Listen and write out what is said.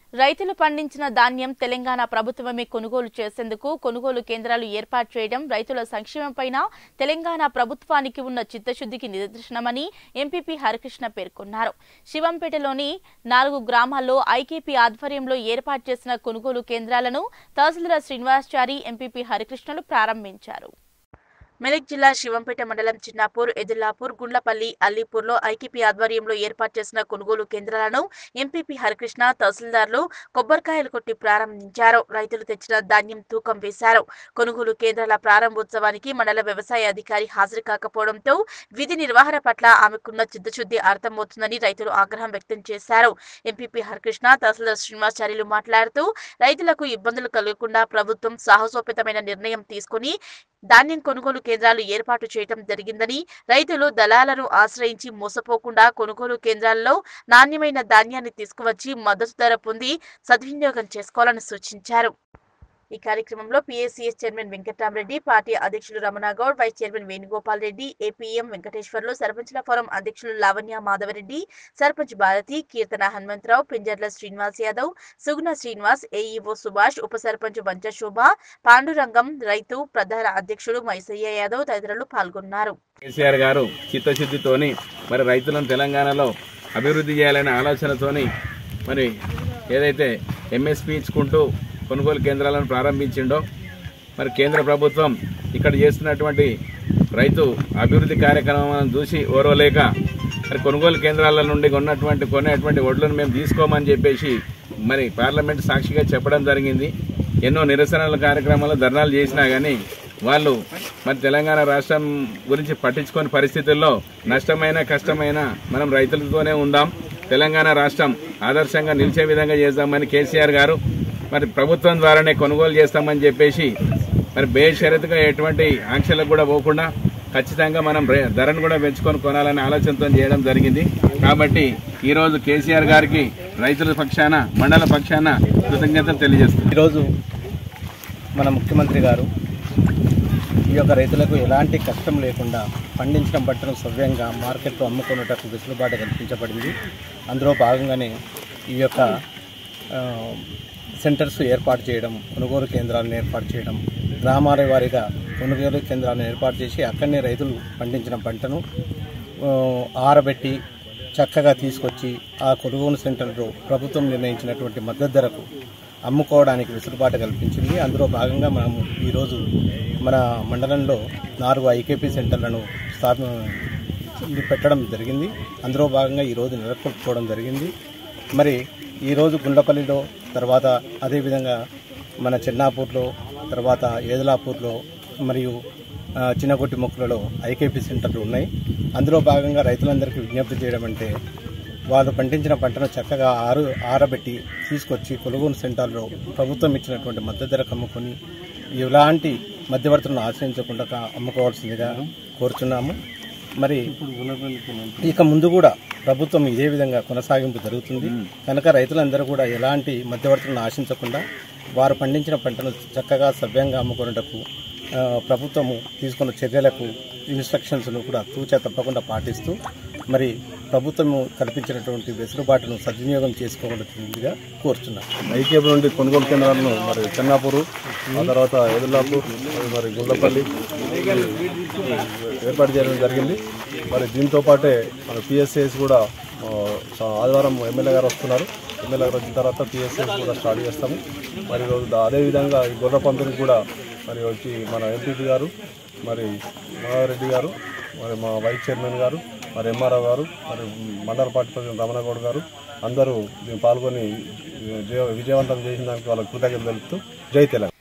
రైతులు పండించిన ధాన్యం తెలంగాణ ప్రభుత్వమే కొనుగోలు చేసేందుకు కొనుగోలు కేంద్రాలు ఏర్పాటు చేయడం రైతుల సంక్షేమంపైన తెలంగాణ ప్రభుత్వానికి ఉన్న చిత్తశుద్ధికి నిదర్శనమని ఎంపీపీ హరికృష్ణ పేర్కొన్నారు శివంపేటలోని నాలుగు గ్రామాల్లో ఐకేపీ ఆధ్వర్యంలో ఏర్పాటు చేసిన కొనుగోలు కేంద్రాలను తహసీల్దార్ శ్రీనివాసచారి ఎంపీపీ హరికృష్ణలు ప్రారంభించారు మెదక్ జిల్లా శివంపేట మండలం చిన్నాపూర్ ఎదుల్లాపూర్ గుండ్లపల్లి అల్లీపూర్లో ఐకేపీ ఆధ్వర్యంలో ఏర్పాటు చేసిన కొనుగోలు కేంద్రాలను ఎంపీపీ హరికృష్ణ తహసీల్దార్లు కొబ్బరికాయలు కొట్టి ప్రారంభించారు రైతులు తెచ్చిన ధాన్యం తూకం వేశారు కొనుగోలు కేంద్రాల ప్రారంభోత్సవానికి మండల వ్యవసాయ అధికారి హాజరు కాకపోవడంతో విధి నిర్వహణ పట్ల ఆమెకున్న చిత్తశుద్ధి అర్థమవుతుందని రైతులు ఆగ్రహం వ్యక్తం చేశారు ఎంపీపీ హరికృష్ణ తహసీల్దార్ శ్రీనివాసాచార్యులు మాట్లాడుతూ రైతులకు ఇబ్బందులు కలగకుండా ప్రభుత్వం సాహసోపేతమైన నిర్ణయం తీసుకుని ధాన్యం కొనుగోలు కేంద్రాలు ఏర్పాటు చేయడం జరిగిందని రైతులు దళాలను ఆశ్రయించి మోసపోకుండా కొనుగోలు కేంద్రాల్లో నాణ్యమైన ధాన్యాన్ని తీసుకువచ్చి మద్దతు ధర పొంది సద్వినియోగం చేసుకోవాలని సూచించారు ఈ కార్యక్రమంలో పిఎస్సిఎస్ చైర్మన్ వెంకటరామరెడ్డి పార్టీ అధ్యక్షులు Ramanagoud vice chairman Venugopal Reddy APM Venkateswarlu సర్పంచుల ఫోరం అధ్యక్షులు లావణ్య మాధవరెడ్డి సర్పంచ్ భారతి కీర్తన హనుమంతరావు పింజర్ల శ్రీనివాస్ యాదవ్ సుగుణ శ్రీనివాస్ ఏఈఓ సుభాష్ ఉప సర్పంచ్ వంచ శోభ పాండురంగం రైతు ప్రధాన అధ్యక్షుడు మైసయ్య యాదవ్ తదితరులు పాల్గొన్నారు కేసీఆర్ గారు చిత్తశుద్ధితోని మరి రైతులను తెలంగాణలో అభివృద్ధి చేయాలనే ఆలోచనతోని మరి ఏదైతే ఎంఎస్పీ ఇచ్చుకుంటూ కొనుగోలు కేంద్రాలను ప్రారంభించిండో మరి కేంద్ర ప్రభుత్వం ఇక్కడ చేస్తున్నటువంటి రైతు అభివృద్ధి కార్యక్రమాలను చూసి ఓర్వలేక మరి కొనుగోలు కేంద్రాల నుండి కొన్నటువంటి కొనేటువంటి వడ్లను మేము తీసుకోమని చెప్పేసి మరి పార్లమెంట్ సాక్షిగా చెప్పడం జరిగింది ఎన్నో నిరసనల కార్యక్రమాలు ధర్నాలు చేసినా కానీ వాళ్ళు మరి తెలంగాణ రాష్ట్రం గురించి పట్టించుకోని పరిస్థితుల్లో నష్టమైన కష్టమైన మనం రైతులతోనే ఉందాం తెలంగాణ రాష్ట్రం ఆదర్శంగా నిలిచే విధంగా చేద్దామని కేసీఆర్ గారు మరి ప్రభుత్వం ద్వారానే కొనుగోలు చేస్తామని చెప్పేసి మరి బేషరతుగా ఎటువంటి ఆంక్షలకు కూడా పోకుండా ఖచ్చితంగా మనం రే- ధరను కూడా పెంచుకొని కొనాలనే ఆలోచనతో చేయడం జరిగింది కాబట్టి ఈరోజు కేసీఆర్ గారికి రైతుల పక్షాన మండల పక్షాన కృతజ్ఞతలు తెలియజేస్తున్నాం ఈరోజు మన ముఖ్యమంత్రి గారు ఈ యొక్క రైతులకు ఎలాంటి కష్టం లేకుండా పండించిన పంటను సవ్యంగా మార్కెట్లో అమ్ముకునేటకు వెసులుబాటు కల్పించబడింది అందులో భాగంగానే ఈ యొక్క ఆ, సెంటర్స్ ఏర్పాటు చేయడం కొనుగోలు కేంద్రాలను ఏర్పాటు చేయడం గ్రామాల వారీగా కొనుగోలు కేంద్రాలను ఏర్పాటు చేసి అక్కడనే రైతులు పండించిన పంటను ఆ, ఆరబెట్టి చక్కగా తీసుకొచ్చి ఆ కొనుగోలు సెంటర్లో ప్రభుత్వం నిర్ణయించినటువంటి మద్దతు ధరకు అమ్ముకోవడానికి వెసులుబాటు కల్పించింది అందులో భాగంగా మనము ఈరోజు మన మండలంలో నాలుగు ఐకేపీ సెంటర్లను స్థాపన ఇది పెట్టడం జరిగింది అందులో భాగంగా ఈరోజు నెలకొల్పుకోవడం జరిగింది మరి ఈరోజు గుండ్లపల్లిలో తర్వాత అదేవిధంగా మన చెన్నాపూర్లో తర్వాత ఏదలాపూర్లో మరియు ఆ, చిన్నగొట్టి మొక్కలలో ఐకేపీ సెంటర్లు ఉన్నాయి అందులో భాగంగా రైతులందరికీ విజ్ఞప్తి చేయడం అంటే వాళ్ళు పండించిన పంటను చక్కగా ఆరు ఆరబెట్టి తీసుకొచ్చి కొనుగోలు సెంటర్లో ప్రభుత్వం ఇచ్చినటువంటి మద్దతు ధరకు అమ్ముకొని ఎలాంటి మధ్యవర్తులను ఆశ్రయించకుండా కా- అమ్ముకోవాల్సిందిగా కోరుచున్నాము మరి ఇక ముందు కూడా ప్రభుత్వం ఇదే విధంగా కొనసాగింపు జరుగుతుంది కనుక రైతులందరూ కూడా ఎలాంటి మధ్యవర్తులను ఆశించకుండా వారు పండించిన పంటను చక్కగా సవ్యంగా అమ్ముకునేటకు ఆ, ప్రభుత్వము తీసుకున్న చర్యలకు ఇన్స్ట్రక్షన్స్ను కూడా తూచా తప్పకుండా పాటిస్తూ మరి ప్రభుత్వము కల్పించినటువంటి వెసులుబాటును సద్వినియోగం చేసుకోవాల్సిందిగా కోరుచున్నాను ఐకేపీ నుండి కొనుగోలు కేంద్రాలను మరి చెన్నాపూరు ఆ తర్వాత ఎదుర్లాపూర్ మరి గుండ్లపల్లి ఏర్పాటు చేయడం జరిగింది మరి దీంతో పాటే మన పిఎస్ఏస్ కూడా ఆ, స- ఆదివారం ఎమ్మెల్యే గారు వస్తున్నారు ఎమ్మెల్యే గారు వచ్చిన తర్వాత పిఎస్ఏస్ కూడా స్టార్ట్ చేస్తాము మరి ఈరోజు దా- అదేవిధంగా ఈ గొర్రె పంపిణీ కూడా మరి వచ్చి మన ఎంపీపీ గారు మరి మనోహరెడ్డి గారు మరి మా వైస్ చైర్మన్ గారు మరి ఎంఆర్ఓ గారు మరి మండల పార్టీ ప్రెసిడెంట్ రమణగౌడ్ గారు అందరూ దీన్ని పాల్గొని విజయ విజయవంతం చేసిన దానికి వాళ్ళకి కృతజ్ఞతలు తెలుపుతూ జై తెలంగాణ